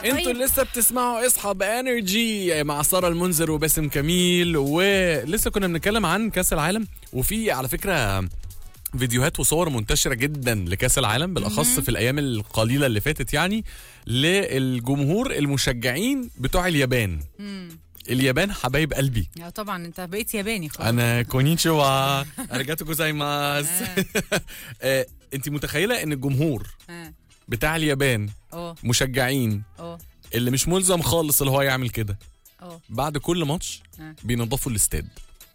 انتوا طيب. لسه بتسمعوا اصحى بانرجي مع ساره المنذر وباسم كميل ولسه كنا بنتكلم عن كاس العالم وفي على فكره فيديوهات وصور منتشره جدا لكاس العالم بالاخص في الايام القليله اللي فاتت يعني للجمهور المشجعين بتوع اليابان اليابان حبايب قلبي يا طبعا انت بقيت ياباني خلاص انا كونيتشوا ارجاتو جوزايماس آه، انت متخيله ان الجمهور اه بتاع اليابان اه مشجعين اه اللي مش ملزم خالص اللي هو يعمل كده اه بعد كل ماتش آه. بينظفوا الاستاد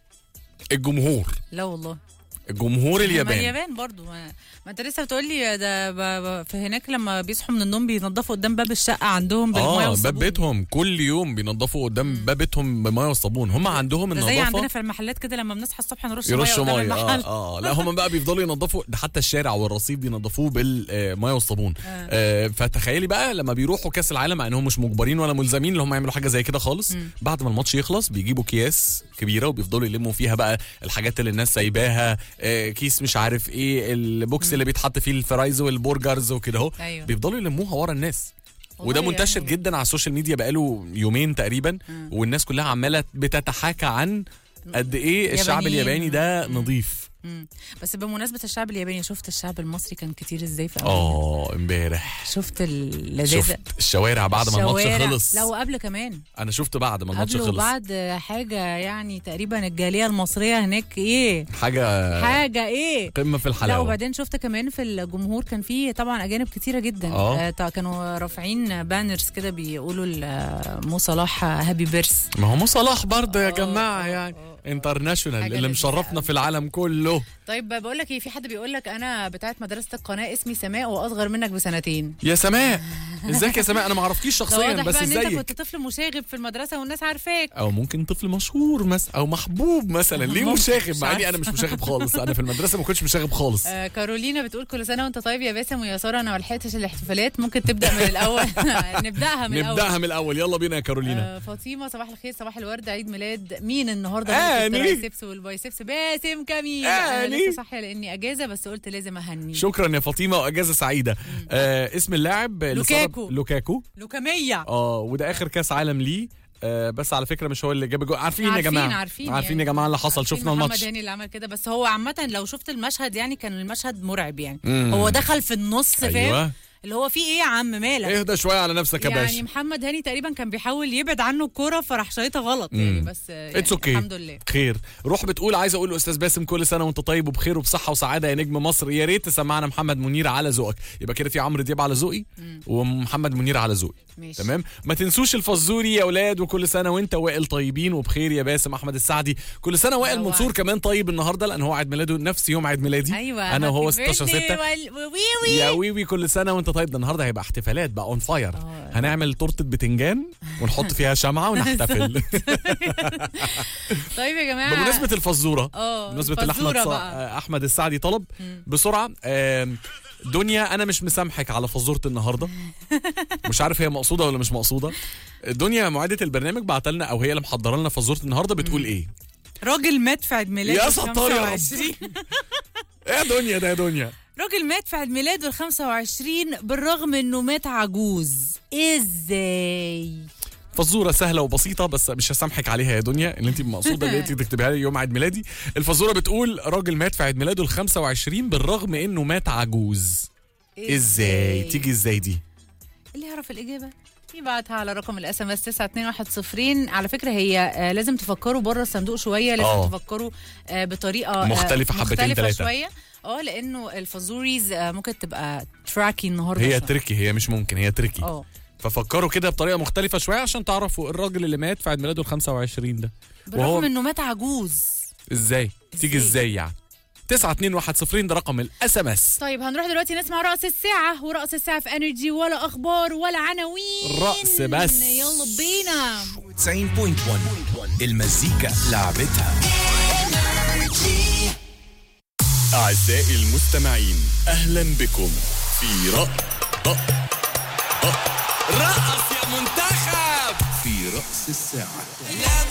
الجمهور لا والله الجمهور ما الياباني اليابان برضو ما, ما انت لسه بتقول لي ده ب... ب... في هناك لما بيصحوا من النوم بينظفوا قدام باب الشقه عندهم بالميه اه باب والصابون بيتهم كل يوم بينظفوا قدام باب بيتهم بالميه والصابون هم عندهم ده زي عندنا النظافه في المحلات كده لما بنصحى الصبح نرش يرشوا ميه قدام ميه المحل اه اه لا هم بقى بيفضلوا ينظفوا ده حتى الشارع والرصيف بينظفوه بالميه والصابون آه. آه فتخيلي بقى لما بيروحوا كاس العالم مع انهم مش مجبرين ولا ملزمين ان هم يعملوا حاجه زي كده خالص بعد ما الماتش يخلص بيجيبوا اكياس كبيره وبيفضلوا يلموا فيها بقى الحاجات اللي الناس سايباها آه كيس مش عارف ايه البوكس اللي بيتحط فيه الفرايز والبرجرز وكده اهو أيوة. بيفضلوا يلموها ورا الناس وده والله منتشر يعني- جدا على السوشيال ميديا بقاله يومين تقريبا والناس كلها عماله بتتحاكى عن قد ايه الشعب يابانيين. الياباني ده نظيف مم. بس بمناسبه الشعب الياباني شفت الشعب المصري كان كتير ازاي في أمريكا؟ اه امبارح شفت اللذاذه شفت الشوارع بعد ما الماتش الشوارع. خلص لا وقبل كمان انا شفت بعد ما الماتش قبل خلص وبعد حاجه يعني تقريبا الجاليه المصريه هناك ايه حاجه حاجه ايه قمه في لا الحلاوه وبعدين شفت كمان في الجمهور كان في طبعا اجانب كتيره جدا آه. تا- كانوا رافعين بانرز كده بيقولوا ل- مو صلاح هابي بيرث ما هو مو صلاح برضه يا آه، جماعه آه، يعني آه. انترناشونال حاجة اللي لذيذة مشرفنا أوي. في العالم كله طيب بقول لك ايه في حد بيقول لك انا بتاعت مدرسه القناه اسمي سماء واصغر منك بسنتين يا سماء ازيك يا سماء انا ما اعرفكيش ده شخصيا واضح بس بقى ان انت ازيك كنت طفل مشاغب في المدرسه والناس عارفاك او ممكن طفل مشهور مثلا او محبوب مثلا ليه ممكن، مشاغب مش مع اني عارفة. انا مش مشاغب خالص انا في المدرسه ما كنتش مشاغب خالص آه كارولينا بتقول كل سنه وانت طيب يا باسم ويا ساره انا ما لحقتش الاحتفالات ممكن تبدا من الاول نبداها من الاول نبداها من الاول يلا بينا يا كارولينا آه فاطمه صباح الخير صباح الورد عيد ميلاد مين النهارده آني. ملك الترايسبس والبايسبس باسم كميل انا آني. لسه صاحيه لاني اجازه بس قلت لازم اهني شكرا يا فاطمه واجازه سعيده آه اسم اللاعب اللي لوكاكو. صرف- لوكاكو لوكاميه اه وده اخر كاس عالم ليه آه بس على فكره مش هو اللي جاب الجول عارفين يا عارفين جماعه عارفين عارفين يعني. يا جماعه اللي حصل عارفين شفنا محمد الماتش هاني اللي عمل كده بس هو عامة لو شفت المشهد يعني كان المشهد مرعب يعني مم. هو دخل في النص فاهم ايوه اللي هو في ايه يا عم مالك اهدى شويه على نفسك يا يعني باشا محمد هاني تقريبا كان بيحاول يبعد عنه الكوره فراح شايطها غلط يعني بس يعني اتس اوكي الحمد لله خير روح بتقول عايز اقول لاستاذ باسم كل سنه وانت طيب وبخير وبصحه وسعاده يا نجم مصر يا ريت تسمعنا محمد منير على ذوقك يبقى كده في عمرو دياب على ذوقي ومحمد منير على ذوقي ماشي. تمام ما تنسوش الفزوري يا اولاد وكل سنه وانت وائل طيبين وبخير يا باسم احمد السعدي كل سنه وائل أوعى. منصور كمان طيب النهارده لان هو عيد ميلاده نفس يوم عيد ميلادي ايوه انا وهو happy 16 birthday 6 وال- وي يا وي ويوي كل سنه وانت طيب ده النهارده هيبقى احتفالات بقى اون فاير آه. هنعمل تورته بتنجان ونحط فيها شمعه ونحتفل طيب يا جماعه بمناسبه الفزوره اه بمناسبه اللي احمد الفزورة ص... بقى. احمد السعدي طلب بسرعه آم، دنيا انا مش مسامحك على فزوره النهارده مش عارف هي مقصوده ولا مش مقصوده دنيا معدة البرنامج بعت لنا او هي اللي محضره لنا فزوره النهارده بتقول ايه راجل مات في عيد ميلاده يا ستار يا رب. 25. ايه يا دنيا ده يا دنيا راجل مات في عيد ميلاده ال 25 بالرغم انه مات عجوز ازاي فزوره سهله وبسيطه بس مش هسامحك عليها يا دنيا اللي انت مقصوده اللي انت تكتبها لي يوم عيد ميلادي الفزوره بتقول راجل مات في عيد ميلاده ال 25 بالرغم انه مات عجوز ازاي تيجي ازاي دي اللي يعرف الإجابة يبعتها على رقم الاس ام اس 92110 على فكره هي آه لازم تفكروا بره الصندوق شويه لازم آه. تفكروا آه بطريقه آه مختلفة حبتين مختلفة تلاتة. شويه اه لانه الفازوريز آه ممكن تبقى تراكي النهارده هي شوية. تركي هي مش ممكن هي تركي اه ففكروا كده بطريقه مختلفه شويه عشان تعرفوا الراجل اللي مات في عيد ميلاده ال 25 ده بالرغم انه مات عجوز ازاي تيجي إزاي؟ ازاي يعني 92110 ده رقم الاس ام اس طيب هنروح دلوقتي نسمع رأس الساعة ورأس الساعة في انرجي ولا أخبار ولا عناوين رأس بس. يلا بينا 90.1 المزيكا لعبتها اعزائي المستمعين اهلا بكم في رأ رأ رأ رأس يا منتخب في رأس الساعة